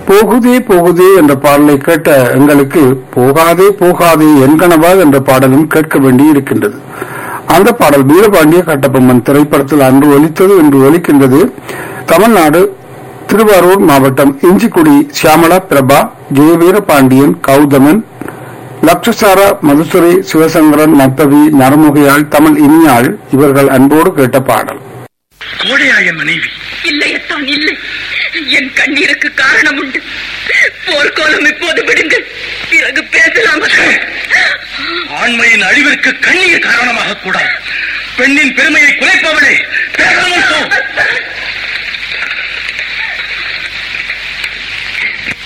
போகுதே போகுதே என்ற பாடலை கேட்ட எங்களுக்கு போகாதே போகாதே என்கனவா என்ற பாடலும் கேட்க வேண்டி இருக்கின்றது அந்த பாடல் வீரபாண்டிய கட்டபொம்மன் திரைப்படத்தில் அன்று ஒலித்தது என்று ஒலிக்கின்றது தமிழ்நாடு திருவாரூர் மாவட்டம் இஞ்சிக்குடி சியாமலா பிரபா ஜெய வீரபாண்டியன் கௌதமன் லக்ஷசாரா மதுசுரை சிவசங்கரன் நத்தவி நரமுகையாள் தமிழ் இனியாள் இவர்கள் அன்போடு கேட்ட பாடல் கோடையா என் மனைவி இல்லையத்தான் இல்லை என் கண்ணீருக்கு காரணம் உண்டு போர்க்கோலம் இப்போது விடுங்கள் பிறகு பேசலாம் ஆண்மையின் அழிவிற்கு கண்ணீர் காரணமாக கூடாது பெண்ணின் பெருமையை குலைப்பவளே பேசாமல் போ